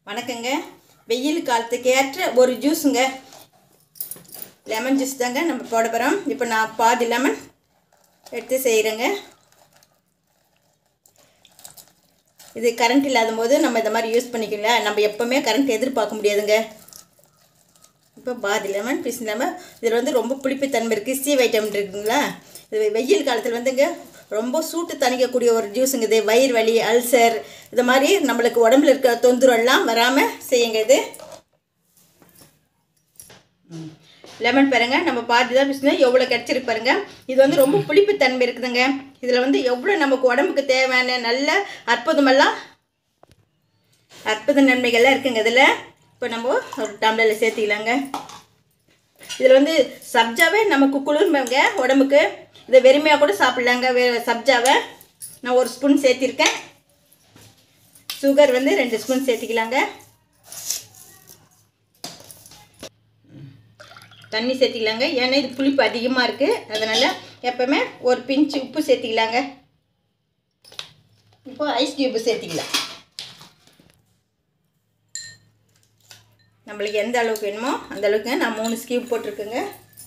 வணக்கங்க வெயில் காலத்துக்கு ஏற்ற ஒரு ஜூஸுங்க லெமன் ஜூஸ் தாங்க நம்ம போட போகிறோம் இப்போ நான் பாதி லெமன் எடுத்து செய்கிறேங்க இது கரண்ட் இல்லாத போது நம்ம இந்த மாதிரி யூஸ் பண்ணிக்கலாம் நம்ம எப்போவுமே கரண்ட் எதிர்பார்க்க முடியாதுங்க இப்போ பாதி லெமன் பீஸ் இல்லாமல் இதில் வந்து ரொம்ப புளிப்புத்தன்மை இருக்குது சி வைட்டமின் இருக்குங்களா இது வெயில் காலத்தில் வந்துங்க ரொம்ப சூட்டு தணிக்கக்கூடிய ஒரு ஜூஸுங்க இது வயிறு வலி அல்சர் இது மாதிரி நம்மளுக்கு உடம்புல இருக்கிற தொந்தரவுலாம் வராமல் செய்யுங்க இது லெமன் பாருங்க நம்ம பாதி தான் பிசினா எவ்வளோ கிடச்சிருக்கு பாருங்க இது வந்து ரொம்ப புளிப்புத்தன்மை இருக்குதுங்க இதில் வந்து எவ்வளோ நமக்கு உடம்புக்கு தேவையான நல்ல அற்புதமெல்லாம் அற்புத நன்மைகள்லாம் இருக்குங்க இதில் இப்போ நம்ம ஒரு டம்ளரில் சேர்த்திக்கலாங்க இதில் வந்து சப்ஜாவே நமக்கு குளிர்மைங்க உடம்புக்கு இதை வெறுமையாக கூட சாப்பிட்லாங்க வே சப்ஜாவை நான் ஒரு ஸ்பூன் சேர்த்திருக்கேன் சுகர் வந்து ரெண்டு ஸ்பூன் சேர்த்திக்கலாங்க தண்ணி சேர்த்திக்கலாங்க ஏன்னா இது புளிப்பு அதிகமாக இருக்குது அதனால் எப்போவுமே ஒரு பிஞ்சு உப்பு சேர்த்திக்கலாங்க இப்போ ஐஸ் கியூப்பு சேர்த்திக்கலாம் நம்மளுக்கு எந்த அளவுக்கு வேணுமோ அந்த அளவுக்கு நான் மூணு ஸ்கியூப் போட்டிருக்கேங்க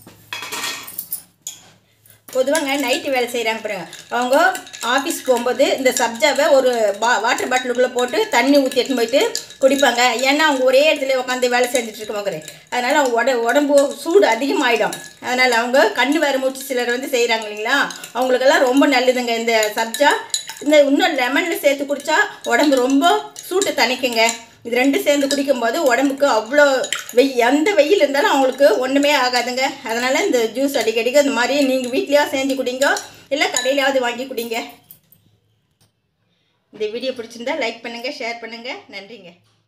பொதுவாங்க நைட்டு வேலை செய்கிறாங்க பாருங்க அவங்க ஆஃபீஸ் போகும்போது இந்த சப்ஜாவை ஒரு பா வாட்டர் பாட்டிலுக்குள்ளே போட்டு தண்ணி ஊற்றி எடுத்துன்னு போயிட்டு குடிப்பாங்க ஏன்னா அவங்க ஒரே இடத்துல உட்காந்து வேலை செஞ்சுட்டு இருக்க அதனால் அவங்க உட உடம்பு சூடு அதிகமாகிடும் அதனால் அவங்க கண்ணு வேறு மூச்சு சிலர் வந்து செய்கிறாங்க இல்லைங்களா அவங்களுக்கெல்லாம் ரொம்ப நல்லதுங்க இந்த சப்ஜா இந்த இன்னும் லெமனில் சேர்த்து குடித்தா உடம்பு ரொம்ப சூட்டு தணிக்குங்க இது ரெண்டும் சேர்ந்து குடிக்கும்போது உடம்புக்கு அவ்வளோ வெய் எந்த வெயில் இருந்தாலும் அவங்களுக்கு ஒன்றுமே ஆகாதுங்க அதனால் இந்த ஜூஸ் அடிக்கடிக்கு இந்த மாதிரி நீங்கள் வீட்லேயா செஞ்சு குடிங்க இல்லை கடையிலாவது வாங்கி குடிங்க இந்த வீடியோ பிடிச்சிருந்தா லைக் பண்ணுங்கள் ஷேர் பண்ணுங்கள் நன்றிங்க